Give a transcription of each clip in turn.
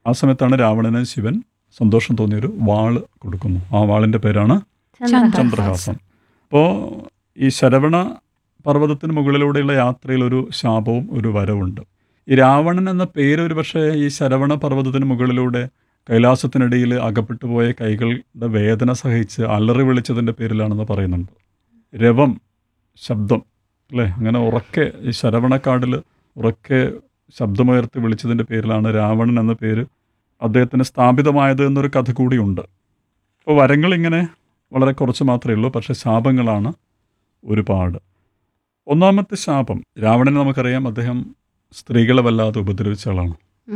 ആ സമയത്താണ് രാവണന് ശിവൻ സന്തോഷം തോന്നിയൊരു വാള് കൊടുക്കുന്നു ആ വാളിൻ്റെ പേരാണ് ചന്ദ്രഹാസം അപ്പോൾ ഈ ശരവണ പർവ്വതത്തിന് മുകളിലൂടെയുള്ള യാത്രയിൽ ഒരു ശാപവും ഒരു വരവുണ്ട് ഈ രാവണൻ എന്ന പേര് ഒരു പക്ഷേ ഈ ശരവണ പർവ്വതത്തിന് മുകളിലൂടെ കൈലാസത്തിനിടയിൽ അകപ്പെട്ടു പോയ കൈകളുടെ വേദന സഹിച്ച് അലറി വിളിച്ചതിൻ്റെ പേരിലാണെന്ന് പറയുന്നുണ്ട് രവം ശബ്ദം അല്ലേ അങ്ങനെ ഉറക്കെ ഈ ശരവണക്കാടിൽ ഉറക്കെ ശബ്ദമുയർത്തി വിളിച്ചതിൻ്റെ പേരിലാണ് രാവണൻ എന്ന പേര് അദ്ദേഹത്തിന് സ്ഥാപിതമായത് എന്നൊരു കഥ കൂടിയുണ്ട് അപ്പോൾ വരങ്ങൾ ഇങ്ങനെ വളരെ കുറച്ച് മാത്രമേ ഉള്ളൂ പക്ഷേ ശാപങ്ങളാണ് ഒരുപാട് ഒന്നാമത്തെ ശാപം രാവണനെ നമുക്കറിയാം അദ്ദേഹം സ്ത്രീകളെ വല്ലാതെ ഉപദ്രവിച്ച ആളാണ്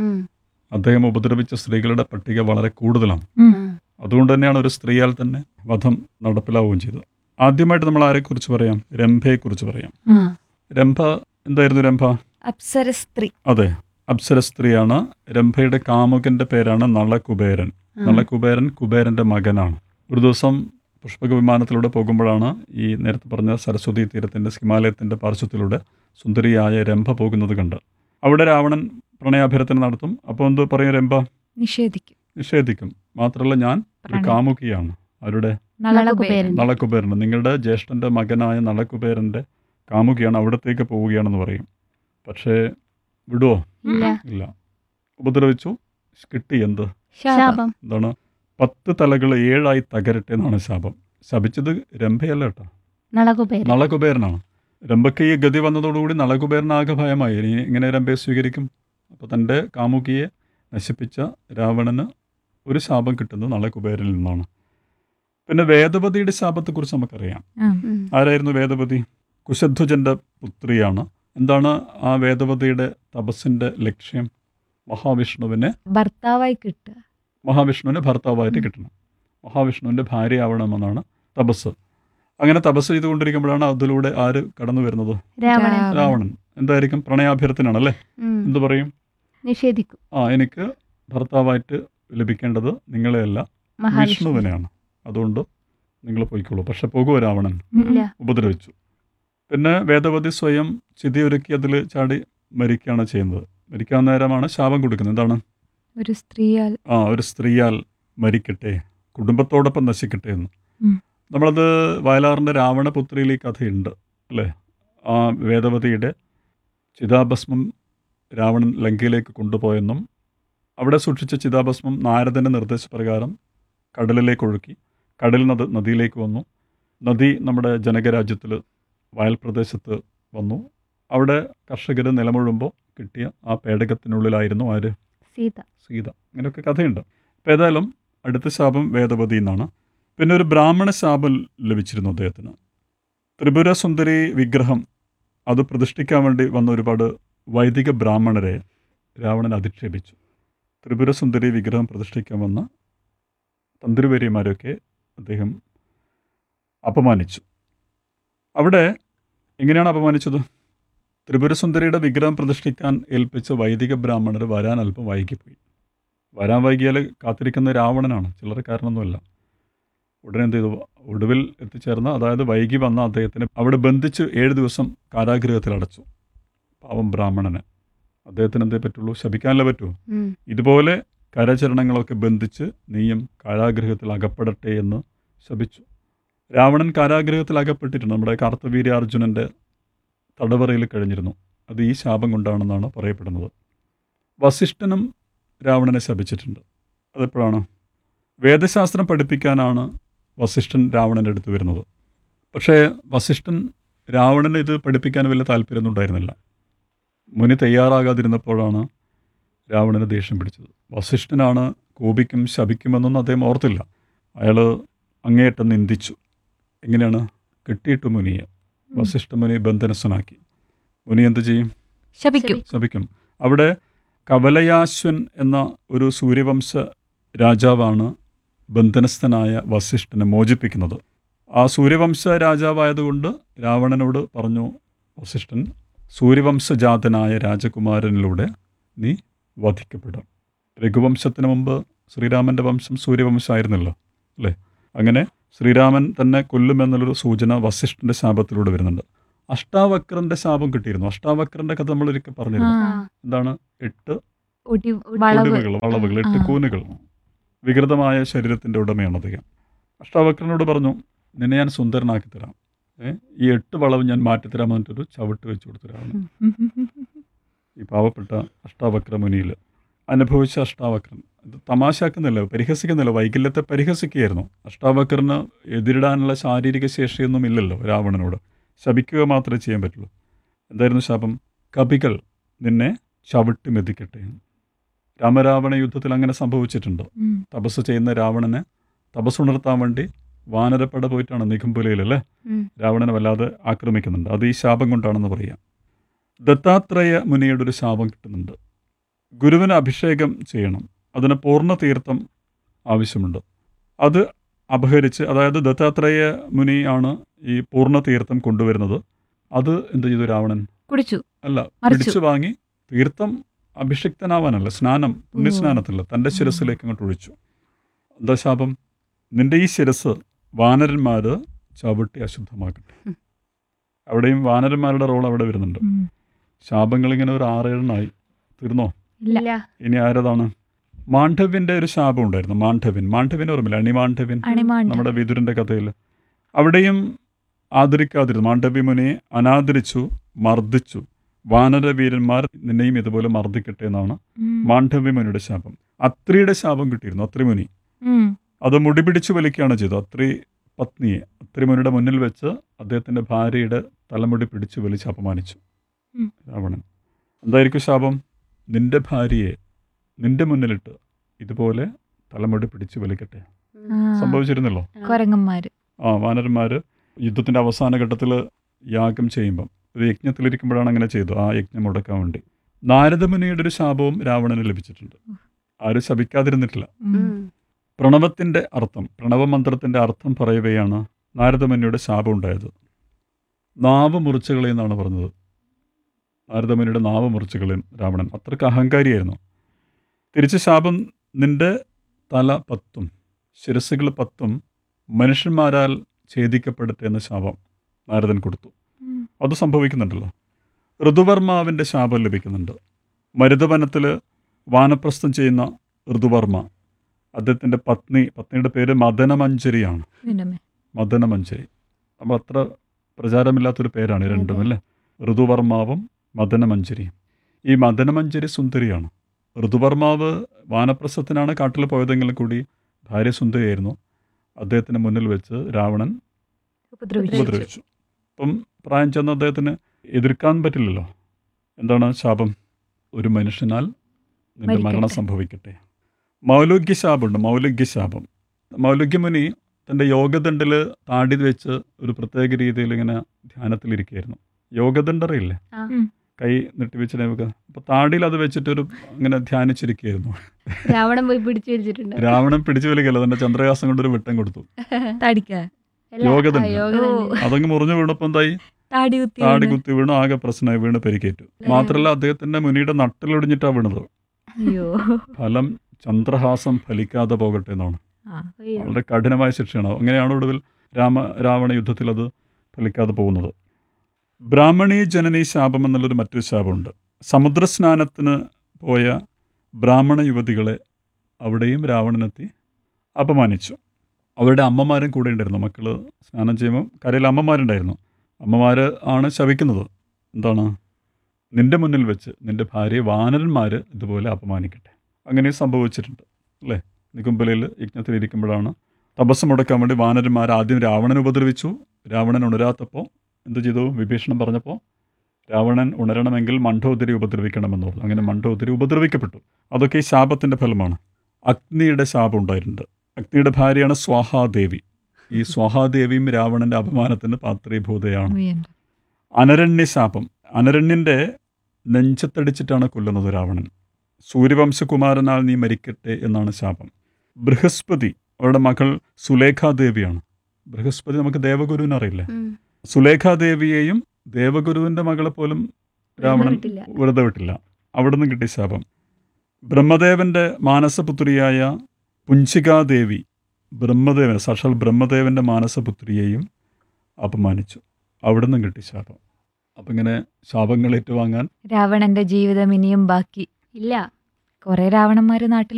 അദ്ദേഹം ഉപദ്രവിച്ച സ്ത്രീകളുടെ പട്ടിക വളരെ കൂടുതലാണ് അതുകൊണ്ട് തന്നെയാണ് ഒരു സ്ത്രീയാൽ തന്നെ വധം നടപ്പിലാവുകയും ചെയ്തത് ആദ്യമായിട്ട് നമ്മൾ ആരെക്കുറിച്ച് പറയാം രംഭയെക്കുറിച്ച് പറയാം രംഭ എന്തായിരുന്നു രംഭ അപ്സര സ്ത്രീ അതെ അപ്സര സ്ത്രീയാണ് രംഭയുടെ കാമുകന്റെ പേരാണ് നളകുബേരൻ നളകുബേരൻ കുബേരന്റെ മകനാണ് ഒരു ദിവസം പുഷ്പക വിമാനത്തിലൂടെ പോകുമ്പോഴാണ് ഈ നേരത്തെ പറഞ്ഞ സരസ്വതി തീരത്തിന്റെ ഹിമാലയത്തിന്റെ പാർശ്വത്തിലൂടെ സുന്ദരിയായ രംഭ പോകുന്നത് കണ്ട് അവിടെ രാവണൻ പ്രണയാഭ്യർത്ഥന നടത്തും അപ്പോൾ എന്ത് പറയും രംഭ നിഷേധിക്കും നിഷേധിക്കും മാത്രമല്ല ഞാൻ ഒരു പ്രണയം. കാമുകിയാണ് അവരുടെ നളകുബേരൻ നളകുബേരൻ നിങ്ങളുടെ ജ്യേഷ്ഠന്റെ മകനായ നളകുബേരന്റെ കാമുകിയാണ് അവിടത്തേക്ക് പോവുകയാണെന്ന് പറയും പക്ഷേ വിടുവോ ഇല്ല ഇല്ല ഉപദ്രവിച്ചു കിട്ടി എന്ത് ശാപം എന്താണ് പത്ത് തലകൾ ഏഴായി തകരട്ടെ എന്നാണ് ശാപം ശപിച്ചത് രംഭയല്ല കേട്ടോ നളകുബേരൻ നളകുബേരനാണ് രംഭയ്ക്ക് ഈ ഗതി വന്നതോടുകൂടി നളകുബേരനാകെ ഭയമായി ഇനി എങ്ങനെ രംഭയെ സ്വീകരിക്കും അപ്പോൾ തൻ്റെ കാമുകിയെ നശിപ്പിച്ച രാവണന് ഒരു ശാപം കിട്ടുന്നത് നളകുബേരനിൽ നിന്നാണ് പിന്നെ വേദവതിയുടെ ശാപത്തെക്കുറിച്ച് നമുക്കറിയാം ഉം. ആരായിരുന്നു വേദവതി കുശധ്വജന്റെ പുത്രിയാണ് എന്താണ് ആ വേദവതിയുടെ തപസ്സിന്റെ ലക്ഷ്യം മഹാവിഷ്ണുവിനെ ഭർത്താവായി കിട്ടുക മഹാവിഷ്ണുവിനെ ഭർത്താവായിട്ട് കിട്ടണം മഹാവിഷ്ണുവിൻ്റെ ഭാര്യയാവണമെന്നാണ് തപസ് അങ്ങനെ തപസ് ചെയ്തുകൊണ്ടിരിക്കുമ്പോഴാണ് അതിലൂടെ ആര് കടന്നു വരുന്നത് രാവണൻ രാവണൻ. രാവണൻ എന്തായിരിക്കും പ്രണയാഭ്യർത്ഥനാണ് അല്ലേ ഉം. എന്ത് പറയും നിഷേധിക്കും ആ എനിക്ക് ഭർത്താവായിട്ട് ലഭിക്കേണ്ടത് നിങ്ങളെയല്ല മഹാവിഷ്ണു വിഷ്ണുവിനെയാണ് അതുകൊണ്ട് നിങ്ങൾ പോയിക്കോളൂ പക്ഷെ പോകുമോ രാവണൻ ഇല്ല ഉപദ്രവിച്ചു പിന്നെ വേദവതി സ്വയം ചിതിയൊരുക്കി അതിൽ ചാടി മരിക്കുകയാണ് ചെയ്യുന്നത് മരിക്കാൻ നേരമാണ് ശാപം കൊടുക്കുന്നത് എന്താണ് ഒരു സ്ത്രീയാൽ ആ ഒരു സ്ത്രീയാൽ മരിക്കട്ടെ കുടുംബത്തോടൊപ്പം നശിക്കട്ടെ എന്ന് ഉം. നമ്മളത് വയലാറിൻ്റെ രാവണപുത്രിയിൽ ഈ കഥയുണ്ട് അല്ലേ ആ വേദവതിയുടെ ചിതാഭസ്മം രാവണൻ ലങ്കയിലേക്ക് കൊണ്ടുപോയെന്നും അവിടെ സൂക്ഷിച്ച ചിതാഭസ്മം നാരദൻ്റെ നിർദ്ദേശപ്രകാരം കടലിലേക്ക് ഒഴുക്കി കടൽ നദ നദിയിലേക്ക് വന്നു നദി നമ്മുടെ ജനകരാജ്യത്തിൽ വയൽ പ്രദേശത്ത് വന്നു അവിടെ കർഷകർ നിലമുഴുമ്പോൾ കിട്ടിയ ആ പേടകത്തിനുള്ളിലായിരുന്നു ആര് സീത സീത അങ്ങനെയൊക്കെ കഥയുണ്ട് അപ്പോൾ ഏതായാലും അടുത്ത ശാപം വേദവതി എന്നാണ് പിന്നെ ഒരു ബ്രാഹ്മണ ശാപം ലഭിച്ചിരുന്നു അദ്ദേഹത്തിന് ത്രിപുര സുന്ദരി വിഗ്രഹം അത് പ്രതിഷ്ഠിക്കാൻ വേണ്ടി വന്ന ഒരുപാട് വൈദിക ബ്രാഹ്മണരെ രാവണൻ അധിക്ഷേപിച്ചു ത്രിപുര സുന്ദരി വിഗ്രഹം പ്രതിഷ്ഠിക്കാൻ വന്ന തന്ത്രിവര്യമാരൊക്കെ അദ്ദേഹം അപമാനിച്ചു അവിടെ എങ്ങനെയാണ് അപമാനിച്ചത് ത്രിപുരസുന്ദരിയുടെ വിഗ്രഹം പ്രതിഷ്ഠിക്കാൻ ഏൽപ്പിച്ച വൈദിക ബ്രാഹ്മണർ വരാൻ അല്പം വൈകിപ്പോയി വരാൻ വൈകിയാൽ കാത്തിരിക്കുന്ന രാവണനാണ് ചില്ലറക്കാരനൊന്നുമല്ല ഉടനെ എന്ത് ചെയ്തു ഒടുവിൽ എത്തിച്ചേർന്ന അതായത് വൈകി വന്ന അദ്ദേഹത്തിനെ അവിടെ ബന്ധിച്ച് ഏഴ് ദിവസം കാരാഗൃഹത്തിൽ അടച്ചു പാവം ബ്രാഹ്മണന് അദ്ദേഹത്തിന് എന്തേ പറ്റുള്ളൂ ശപിക്കാനല്ലേ പറ്റൂ ഉം. ഇതുപോലെ കരചരണങ്ങളൊക്കെ ബന്ധിച്ച് നീയും കാരാഗൃഹത്തിൽ അകപ്പെടട്ടെ എന്ന് ശപിച്ചു രാവണൻ കാരാഗൃഹത്തിൽ അകപ്പെട്ടിട്ടുണ്ട് നമ്മുടെ കാർത്തവീര്യ അർജുനൻ്റെ തടവറയിൽ കഴിഞ്ഞിരുന്നു അത് ഈ ശാപം കൊണ്ടാണെന്നാണ് പറയപ്പെടുന്നത് വസിഷ്ഠനും രാവണനെ ശപിച്ചിട്ടുണ്ട് അതെപ്പോഴാണ് വേദശാസ്ത്രം പഠിപ്പിക്കാനാണ് വസിഷ്ഠൻ രാവണൻ്റെ അടുത്ത് വരുന്നത് പക്ഷേ വസിഷ്ഠൻ രാവണന് ഇത് പഠിപ്പിക്കാൻ വലിയ താല്പര്യമൊന്നും ഉണ്ടായിരുന്നില്ല മുനി തയ്യാറാകാതിരുന്നപ്പോഴാണ് രാവണന് ദേഷ്യം പിടിച്ചത് വസിഷ്ഠനാണ് കോപിക്കും ശപിക്കുമെന്നൊന്നും അദ്ദേഹം ഓർത്തില്ല അയാൾ അങ്ങേയറ്റം നിന്ദിച്ചു എങ്ങനെയാണ് കെട്ടിയിട്ടു മുനിയെ വസിഷ്ഠ മുനി ബന്ധനസ്ഥനാക്കി മുനി എന്ത് ചെയ്യും ശപിക്കും ശപിക്കും അവിടെ കവലയാശ്വൻ എന്ന ഒരു സൂര്യവംശ രാജാവാണ് ബന്ധനസ്ഥനായ വസിഷ്ഠനെ മോചിപ്പിക്കുന്നത് ആ സൂര്യവംശ രാജാവായതുകൊണ്ട് രാവണനോട് പറഞ്ഞു വസിഷ്ഠൻ സൂര്യവംശജാതനായ രാജകുമാരനിലൂടെ നീ വധിക്കപ്പെടും രഘുവംശത്തിന് മുമ്പ് ശ്രീരാമൻ്റെ വംശം സൂര്യവംശമായിരുന്നല്ലോ അല്ലേ അങ്ങനെ ശ്രീരാമൻ തന്നെ കൊല്ലുമെന്നുള്ളൊരു സൂചന വസിഷ്ഠൻ്റെ ശാപത്തിലൂടെ വരുന്നുണ്ട് അഷ്ടാവക്രന്റെ ശാപം കിട്ടിയിരുന്നു അഷ്ടാവക്രന്റെ കഥ നമ്മൾ ഒരിക്കൽ പറഞ്ഞിരുന്നു ആ. എന്താണ് എട്ട് ഒടി വളവ് ഒടിവുകൾ വളവുകൾ എട്ട് ആ. കൂനുകൾ വികൃതമായ ശരീരത്തിന്റെ ഉടമയാണ് അദ്ദേഹം അഷ്ടാവക്രനോട് പറഞ്ഞു നിന്നെ ഞാൻ സുന്ദരനാക്കി തരാം ഏ, ഈ എട്ട് വളവ് ഞാൻ മാറ്റിത്തരാൻ പറഞ്ഞിട്ടൊരു ചവിട്ട് വെച്ച് കൊടുത്തരാണ് ഈ പാവപ്പെട്ട അഷ്ടാവക്ര മുനിയിൽ അനുഭവിച്ച അഷ്ടാവക്രൻ ഇത് തമാശാക്കുന്നില്ല പരിഹസിക്കുന്നില്ല വൈകല്യത്തെ പരിഹസിക്കുകയായിരുന്നു അഷ്ടാവക്രന് എതിരിടാനുള്ള ശാരീരിക ശേഷിയൊന്നും ഇല്ലല്ലോ രാവണനോട് ശപിക്കുക മാത്രമേ ചെയ്യാൻ പറ്റുള്ളൂ എന്തായിരുന്നു ശാപം കപികൾ നിന്നെ ചവിട്ടി മെതിക്കട്ടെ എന്ന്. രാമരാവണ യുദ്ധത്തിൽ അങ്ങനെ സംഭവിച്ചിട്ടുണ്ട് ഉം. തപസ് ചെയ്യുന്ന രാവണനെ തപസ്സുണർത്താൻ വേണ്ടി വാനരപ്പട പോയിട്ടാണ് നിഘമ്പുലയിലല്ലേ ഉം. രാവണനെ വല്ലാതെ ആക്രമിക്കുന്നുണ്ട് അത് ഈ ശാപം കൊണ്ടാണെന്ന് പറയാം ദത്താത്രേയ മുനിയുടെ ഒരു ശാപം കിട്ടുന്നുണ്ട് ഗുരുവിന് അഭിഷേകം ചെയ്യണം അതിന് പൂർണ്ണ തീർത്ഥം ആവശ്യമുണ്ട് അത് അപഹരിച്ച് അതായത് ദത്താത്രേയ മുനിയാണ് ഈ പൂർണ്ണ തീർത്ഥം കൊണ്ടുവരുന്നത് അത് എന്ത് ചെയ്തു രാവണൻ കുടിച്ചു അല്ല മറിച്ചു. പിടിച്ചു വാങ്ങി തീർത്ഥം അഭിഷിക്തനാവാനല്ല സ്നാനം പുണ്യസ്നാനത്തില്ല തൻ്റെ ശിരസിലേക്ക് അങ്ങോട്ട് ഒഴിച്ചു എന്താ ശാപം നിന്റെ ഈ ശിരസ് വാനരന്മാര് ചവിട്ടി അശുദ്ധമാക്കട്ടെ ഉം. അവിടെയും വാനരന്മാരുടെ റോൾ അവിടെ വരുന്നുണ്ട് ഉം. ശാപങ്ങൾ ഇങ്ങനെ ഒരു ആറേഴെണ്ണായി തീർന്നോ ഇല്ല ഇല്ല ഇനി ആരതാണ് മാണ്ഡവ്യന്റെ ഒരു ശാപം ഉണ്ടായിരുന്നു മാണ്ഡവ്യൻ മാണ്ഡവ്യൻ ഓർമ്മയില്ല അണിമാണ്ഡവ്യൻ അണിമാണ്ട നമ്മുടെ വിതുരന്റെ കഥയിൽ അവിടെയും ആദരിക്കാതിരുന്നു മാണ്ഡവ്യ മുനിയെ അനാദരിച്ചു മർദ്ദിച്ചു വാനരവീരന്മാർ നിന്നെയും ഇതുപോലെ മർദ്ദിക്കട്ടെ എന്നാണ് ഉം. മാണ്ഡവ്യ മുനിയുടെ ശാപം അത്രിയുടെ ശാപം കിട്ടിയിരുന്നു അത്രി മുനി ഉം. അത് മുടി പിടിച്ചു വലിക്കുകയാണ് ചെയ്തത് അത്രി പത്നിയെ അത്രി മുനിയുടെ മുന്നിൽ വെച്ച് അദ്ദേഹത്തിന്റെ ഭാര്യയുടെ തലമുടി പിടിച്ചു വലിച്ച് അപമാനിച്ചു ഉം. രാവണൻ എന്തായിരിക്കും ശാപം നിന്റെ ഭാര്യയെ നിന്റെ മുന്നിലിട്ട് ഇതുപോലെ തലമുടി പിടിച്ചു വലിക്കട്ടെ ആ. സംഭവിച്ചിരുന്നല്ലോ കൊരങ്ങന്മാര് ആ വാനരന്മാർ യുദ്ധത്തിൻ്റെ അവസാന ഘട്ടത്തിൽ യാഗം ചെയ്യുമ്പം ഒരു യജ്ഞത്തിലിരിക്കുമ്പോഴാണ് അങ്ങനെ ചെയ്തു ആ യജ്ഞം മുടക്കാൻ വേണ്ടി നാരദമുനിയുടെ ഒരു ശാപവും രാവണന് ലഭിച്ചിട്ടുണ്ട് ആരും ശപിക്കാതിരുന്നിട്ടില്ല ഉം. ഉം. പ്രണവത്തിൻ്റെ അർത്ഥം പ്രണവമന്ത്രത്തിൻ്റെ അർത്ഥം പറയുകയാണ് നാരദമുനിയുടെ ശാപം ഉണ്ടായത് നാവ് മുറിച്ചുകളെ എന്നാണ് പറഞ്ഞത് നാരദമുനിയുടെ നാവ് മുറിച്ചുകളെ രാവണൻ അത്രയ്ക്ക് അഹങ്കാരിയായിരുന്നു തിരിച്ച് ശാപം നിന്റെ തല പത്തും ശിരസ്സുകൾ പത്തും മനുഷ്യന്മാരാൽ ഛേദിക്കപ്പെടട്ടെ എന്ന ശാപം നാരദൻ കൊടുത്തു ഉം. അത് സംഭവിക്കുന്നുണ്ടല്ലോ ഋതുവർമാവിൻ്റെ ശാപം ലഭിക്കുന്നുണ്ട് മരുതവനത്തിൽ വാനപ്രസ്ഥം ചെയ്യുന്ന ഋതുവർമ്മ അദ്ദേഹത്തിൻ്റെ പത്നി പത്നിയുടെ പേര് മദനമഞ്ജരിയാണ് പിന്നമ്മേ. മദനമഞ്ജരി അപ്പോൾ അത്ര പ്രചാരമില്ലാത്തൊരു പേരാണ് ഈ രണ്ടും അല്ലേ ഋതുവർമാവും മദനമഞ്ജരിയും ഈ മദനമഞ്ജരി സുന്ദരിയാണ് ഋതുവർമാവ് വാനപ്രസ്ഥത്തിനാണ് കാട്ടിൽ പോയതെങ്കിലും കൂടി ഭാര്യ സുന്ദരിയായിരുന്നു അദ്ദേഹത്തിന് മുന്നിൽ വെച്ച് രാവണൻ ഉപദ്രവിച്ചു ഉപദ്രവിച്ചു അപ്പം പ്രായം ചെന്ന അദ്ദേഹത്തിന് എതിർക്കാൻ പറ്റില്ലല്ലോ എന്താണ് ശാപം ഒരു മനുഷ്യനാൽ നിന്റെ മരണം മരിക്കട്ടെ. സംഭവിക്കട്ടെ മൗലോഗ്യ ശാപമുണ്ട് മൗലോഗ്യ ശാപം മൗലോഗ്യ മുനി തൻ്റെ യോഗദണ്ഡിൽ താടി വെച്ച് ഒരു പ്രത്യേക രീതിയിൽ ഇങ്ങനെ ധ്യാനത്തിലിരിക്കുകയായിരുന്നു യോഗദണ്ഡറിയില്ലേ ആ. ഉം. കൈ നീട്ടിവെച്ച് നമുക്ക് അപ്പോൾ താടിയിൽ അത് വെച്ചിട്ടൊരു ഇങ്ങനെ ധ്യാനിച്ചിരിക്കുകയായിരുന്നു രാവണൻ പോയി പിടിച്ചു വലിച്ചിട്ടുണ്ട് രാവണൻ പിടിച്ചു വലിക്കല്ല തൻ്റെ ചന്ദ്രഹാസം കൊണ്ടൊരു വിട്ടം കൊടുത്തു തടിക്ക അല്ല, യോഗദണ്ഡ്. ആ, യോഗദണ്ഡ്. അതങ്ങ് മുറിഞ്ഞു വീണപ്പോൾ എന്തായി താടി കുത്തി താടി വീണ്. കുത്തി വീണു ആകെ പ്രശ്നമായി വീണ് പരിക്കേറ്റു മാത്രമല്ല അദ്ദേഹത്തിന്റെ മുനിയുടെ നട്ടിലൊടിഞ്ഞിട്ടാണ് വീണത് അയ്യോ ഫലം ചന്ദ്രഹാസം ഫലിക്കാതെ പോകട്ടെ എന്നാണ് ആ. അയ്യോ. വളരെ കഠിനമായ ശിക്ഷയാണ് അങ്ങനെയാണ് ഒടുവിൽ രാമ രാവണ യുദ്ധത്തിൽ അത് ഫലിക്കാതെ പോകുന്നത് ബ്രാഹ്മണി ജനനി ശാപം എന്നുള്ളൊരു മറ്റൊരു ശാപമുണ്ട് സമുദ്രസ്നാനത്തിന് പോയ ബ്രാഹ്മണ യുവതികളെ അവിടെയും രാവണനെത്തി അപമാനിച്ചു അവരുടെ അമ്മമാരും കൂടെ ഉണ്ടായിരുന്നു മക്കൾ സ്നാനം ചെയ്യുമ്പോൾ കരയിൽ അമ്മമാരുണ്ടായിരുന്നു അമ്മമാർ ആണ് ശപിക്കുന്നത് എന്താണ് നിന്റെ മുന്നിൽ വെച്ച് നിന്റെ ഭാര്യയെ വാനരന്മാർ ഇതുപോലെ അപമാനിക്കട്ടെ അങ്ങനെ സംഭവിച്ചിട്ടുണ്ട് അല്ലേ നികുംബലയിൽ യജ്ഞത്തിലിരിക്കുമ്പോഴാണ് തപസ് മുടക്കാൻ വേണ്ടി വാനരന്മാർ ആദ്യം രാവണനെ ഉപദ്രവിച്ചു രാവണൻ ഉണരാത്തപ്പോൾ എന്ത് ചെയ്തു വിഭീഷണൻ പറഞ്ഞപ്പോൾ രാവണൻ ഉണരണമെങ്കിൽ മണ്ഡോദരി ഉപദ്രവിക്കണമെന്ന് പറഞ്ഞു അങ്ങനെ മണ്ഡോദരി ഉപദ്രവിക്കപ്പെട്ടു അതൊക്കെ ഈ ശാപത്തിൻ്റെ ഫലമാണ് അഗ്നിയുടെ ശാപം ഉണ്ടായിട്ടുണ്ട് അഗ്നിയുടെ ഭാര്യയാണ് സ്വാഹാദേവി ഈ സ്വാഹാദേവിയും രാവണന്റെ അപമാനത്തിന് പാത്രീഭൂതയാണ് ഉയ്യണ്ട. അനരണ്യ ശാപം അനരണ്യന്റെ നെഞ്ചത്തടിച്ചിട്ടാണ് കൊല്ലുന്നത് രാവണൻ സൂര്യവംശകുമാരനാൽ നീ മരിക്കട്ടെ എന്നാണ് ശാപം ബൃഹസ്പതി അവരുടെ മകൾ സുലേഖാദേവിയാണ് ബൃഹസ്പതി നമുക്ക് ദേവഗുരുവിനെ അറിയില്ലേ ഉം. സുലേഖാദേവിയെയും ദേവഗുരുവിന്റെ മകളെ പോലും രാവണൻ വിട്ടില്ല. വെറുതെ വിട്ടില്ല അവിടെ നിന്ന് കിട്ടിയ ശാപം ബ്രഹ്മദേവന്റെ മാനസപുത്രിയായ പുഞ്ചികാദേവി ബ്രഹ്മദേവൻ സാക്ഷാൽ ബ്രഹ്മദേവന്റെ മാനസപുത്രിയെയും അപമാനിച്ചു അവിടെ നിന്നും കിട്ടി ശാപം അപ്പം ഇങ്ങനെ ശാപങ്ങൾ ഏറ്റുവാങ്ങാൻ രാവണന്റെ ജീവിതം ഇനിയും ബാക്കി ഇല്ല കുറെ രാവണന്മാര് നാട്ടിൽ